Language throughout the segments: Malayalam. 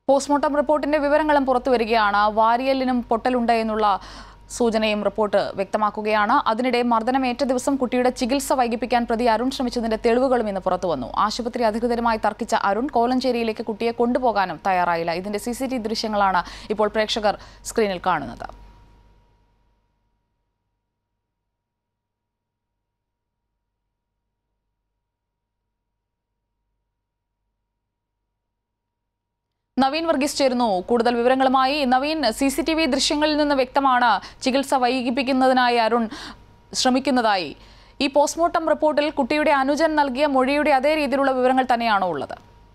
പോസ്റ്റ്മോർട്ടം റിപ്പോർട്ടിന്റെ വിവരങ്ങളും പുറത്തുവരികയാണ് വാരിയലിനും പൊട്ടലുണ്ട് എന്നുള്ള സൂചനയും റിപ്പോർട്ട് വ്യക്തമാക്കുകയാണ് അതിനിടെ മർദ്ദനമേറ്റ ദിവസം കുട്ടിയുടെ ചികിത്സ വൈകിപ്പിക്കാൻ പ്രതി അരുൺ ശ്രമിച്ചതിന്റെ തെളിവുകളും ഇന്ന് പുറത്തുവന്നു ആശുപത്രി അധികൃതരുമായി തർക്കിച്ച അരുൺ കോലഞ്ചേരിയിലേക്ക് കുട്ടിയെ കൊണ്ടുപോകാനും തയ്യാറായില്ല ഇതിന്റെ സി ദൃശ്യങ്ങളാണ് ഇപ്പോൾ പ്രേക്ഷകർ സ്ക്രീനിൽ കാണുന്നത് നവീൻ വർഗീസ് ചേരുന്നു കൂടുതൽ വിവരങ്ങളുമായി Naveen C C T V ദൃശ്യങ്ങളിൽ നിന്ന് വ്യക്തമാണ് ചികിത്സ വൈകിപ്പിക്കുന്നതിനായി അരുൺ ശ്രമിക്കുന്നതായി ഈ പോസ്റ്റ്മോർട്ടം റിപ്പോർട്ടിൽ കുട്ടിയുടെ അനുജൻ നൽകിയ മൊഴിയുടെ അതേ രീതിയിലുള്ള വിവരങ്ങൾ തന്നെയാണോ ഉള്ളത്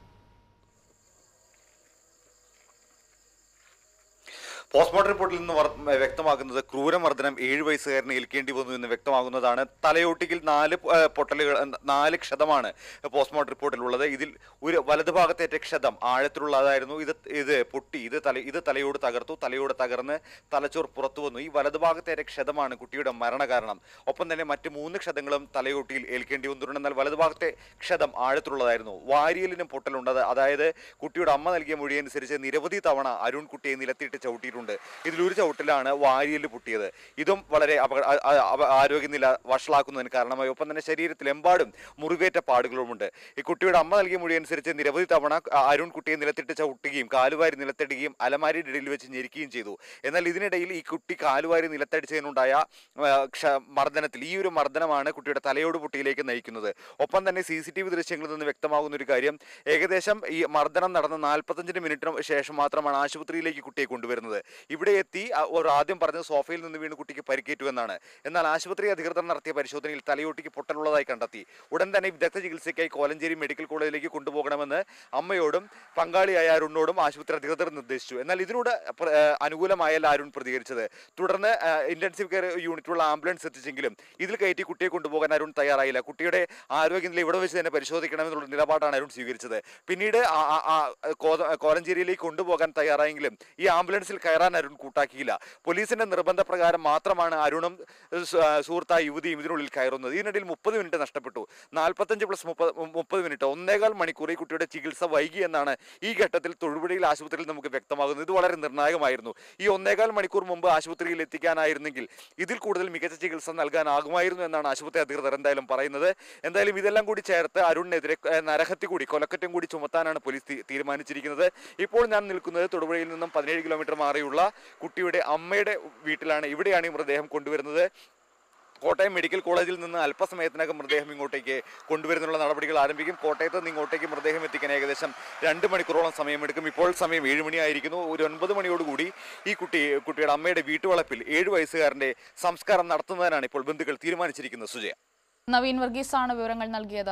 പോസ്റ്റ്മോർട്ടം റിപ്പോർട്ടിൽ നിന്ന് വർ- വ്യക്തമാക്കുന്നത് ക്രൂരമർദ്ദനം ഏഴ് വയസ്സുകാരന് ഏൽക്കേണ്ടി വന്നു എന്ന് വ്യക്തമാകുന്നതാണ് തലയോട്ടിയിൽ നാല് പൊ- ഏഹ് പൊട്ടലുകൾ ഏഹ് നാല് ക്ഷതമാണ് പോസ്റ്റ്മോർട്ടം റിപ്പോർട്ടിലുള്ളത് ഇതിൽ ഒരു വലതുഭാഗത്തേറ്റ ക്ഷതം ആഴത്തിലുള്ളതായിരുന്നു ഇത് ഇത് പൊട്ടി ഇത് തല ഇത് തലയോട് തകർത്തു തലയോട് തകർന്ന് തലച്ചോർ പുറത്തു വന്നു ഈ വലതുഭാഗത്തേറ്റ ക്ഷതമാണ് കുട്ടിയുടെ മരണകാരണം ഒപ്പം തന്നെ മറ്റ് മൂന്ന് ക്ഷതങ്ങളും തലയോട്ടിയിൽ ഏൽക്കേണ്ടി വന്നിട്ടുണ്ട് എന്നാൽ വലതുഭാഗത്തെ ക്ഷതം ആഴത്തിലുള്ളതായിരുന്നു വാരിയലിനും പൊട്ടലുണ്ടത് അതായത് കുട്ടിയുടെ അമ്മ നൽകിയ മൊഴി അനുസരിച്ച് നിരവധി തവണ അരുൺ കുട്ടിയെ നിലത്തിട്ട് ചവിട്ടിയിട്ടുണ്ട് ഇതിലൊരു ചവിട്ടിലാണ് വാരിയൽ പൊട്ടിയത് ഇതും വളരെ അപകട ആ- ആ- ആ- ആരോഗ്യനില വഷളാക്കുന്നതിന് കാരണമായി ഒപ്പം തന്നെ ശരീരത്തിലെമ്പാടും മുറിവേറ്റ പാടുകളുമുണ്ട് ഈ കുട്ടിയുടെ അമ്മ നൽകിയ മൊഴി അനുസരിച്ച് നിരവധി തവണ ആ അരുൺ കുട്ടിയെ നിലത്തിട്ട് ചവിട്ടുകയും കാലുവാരി നിലത്തിടുകയും അലമാരിയുടെ ഇടയിൽ വെച്ച് ഞെരിക്കുകയും ചെയ്തു എന്നാൽ ഇതിനിടയിൽ ഈ കുട്ടി കാലുവാരി നിലത്തടിച്ചതിനുണ്ടായ ആ, ക്ഷ മർദ്ദനത്തിൽ ഈ ഒരു മർദ്ദനമാണ് കുട്ടിയുടെ തലയോട് പൊട്ടിയിലേക്ക് നയിക്കുന്നത് ഒപ്പം തന്നെ സി സി ടി വി ദൃശ്യങ്ങളിൽ നിന്ന് വ്യക്തമാകുന്ന ഒരു കാര്യം ഏകദേശം ഈ മർദ്ദനം നടന്ന നാൽപ്പത്തഞ്ചിന് മിനിറ്റിന് ശേഷം മാത്രമാണ് ആശുപത്രിയിലേക്ക് കുട്ടിയെ കൊണ്ടുവരുന്നത് ഇവിടെ എത്തി ആ, ഒരു ആദ്യം പറഞ്ഞത് സോഫയിൽ നിന്ന് വീണ് കുട്ടിക്ക് പരിക്കേറ്റു എന്നാണ് എന്നാൽ ആശുപത്രി അധികൃതർ നടത്തിയ പരിശോധനയിൽ തലയോട്ടിക്ക് പൊട്ടലുള്ളതായി കണ്ടെത്തി ഉടൻ തന്നെ വിദഗ്ധ ചികിത്സയ്ക്കായി കോലഞ്ചേരി മെഡിക്കൽ കോളേജിലേക്ക് കൊണ്ടുപോകണമെന്ന് അമ്മയോടും പങ്കാളിയായ അരുണിനോടും ആശുപത്രി അധികൃതർ നിർദ്ദേശിച്ചു എന്നാൽ ഇതിനോട് പ്ര- ഏഹ് അനുകൂലമായല്ല അരുൺ പ്രതികരിച്ചത് തുടർന്ന് ഇന്റൻസീവ് കെയർ യൂണിറ്റുള്ള ആംബുലൻസ് എത്തിച്ചെങ്കിലും ഇതിൽ കയറ്റി കുട്ടിയെ കൊണ്ടുപോകാൻ അരുൺ തയ്യാറായില്ല കുട്ടിയുടെ ആരോഗ്യനില ഇവിടെ വെച്ച് തന്നെ പരിശോധിക്കണമെന്നുള്ള നിലപാടാണ് അരുൺ സ്വീകരിച്ചത് പിന്നീട് ആ- ആ- ആ കോത- കോലഞ്ചേരിയിലേക്ക് കൊണ്ടുപോകാൻ തയ്യാറായെങ്കിലും ഈ ആംബുലൻസിൽ കയറാൻ അരുൺ കൂട്ടാക്കിയില്ല പോലീസിന്റെ നിർബന്ധപ്രകാരം മാത്രമാണ് അരുണും ഏഹ്, സു- ആ, സുഹൃത്തായ യുവതിയും ഇതിനുള്ളിൽ കയറുന്നത് ഇതിനിടയിൽ മുപ്പത് മിനിറ്റ് നഷ്ടപ്പെട്ടു നാൽപ്പത്തഞ്ച് പ്ലസ് മുപ്പത് മുപ്പത് മിനിറ്റ് ഒന്നേകാൽ മണിക്കൂർ ഈ കുട്ടിയുടെ ചികിത്സ വൈകി എന്നാണ് ഈ ഘട്ടത്തിൽ തൊഴുപുഴയിൽ ആശുപത്രിയിൽ നമുക്ക് വ്യക്തമാകുന്നത് ഇത് വളരെ നിർണായകമായിരുന്നു ഈ ഒന്നേകാൽ മണിക്കൂർ മുമ്പ് ആശുപത്രിയിൽ എത്തിക്കാനായിരുന്നെങ്കിൽ ഇതിൽ കൂടുതൽ മികച്ച ചികിത്സ നൽകാനാകുമായിരുന്നു എന്നാണ് ആശുപത്രി അധികൃതർ എന്തായാലും പറയുന്നത് എന്തായാലും ഇതെല്ലാം കൂടി ചേർത്ത് അരുണിനെതിരെ ഏഹ്, നരഹത്യ കൂടി കൊലക്കറ്റം കൂടി ചുമത്താനാണ് പോലീസ് തീ- തീരുമാനിച്ചിരിക്കുന്നത് ഇപ്പോൾ ഞാൻ നിൽക്കുന്നത് തൊടുപുഴയിൽ നിന്നും പതിനേഴ് കിലോമീറ്റർ മാറിയുള്ള കുട്ടിയുടെ അമ്മയുടെ വീട്ടിലാണ് ഇവിടെയാണ് ഈ മൃതദേഹം കൊണ്ടുവരുന്നത് കോട്ടയം മെഡിക്കൽ കോളേജിൽ നിന്ന് അല്പസമയത്തിനകം മൃതദേഹം ഇങ്ങോട്ടേക്ക് കൊണ്ടുവരുന്നുള്ള നടപടികൾ ആരംഭിക്കും കോട്ടയത്ത് നിന്ന് ഇങ്ങോട്ടേക്ക് മൃതദേഹം എത്തിക്കാൻ ഏകദേശം രണ്ട് മണിക്കൂറോളം സമയമെടുക്കും ഇപ്പോൾ സമയം ഏഴ് മണിയായിരിക്കുന്നു ഒരു ഒൻപത് മണിയോടുകൂടി ഈ കുട്ടി കുട്ടിയുടെ അമ്മയുടെ വീട്ടുവളപ്പിൽ ഏഴ് വയസ്സുകാരൻ്റെ സംസ്കാരം നടത്തുന്നതിനാണ് ഇപ്പോൾ ബന്ധുക്കൾ തീരുമാനിച്ചിരിക്കുന്നത് സുജയ നവീൻ വർഗീസാണ് വിവരങ്ങൾ നൽകിയത്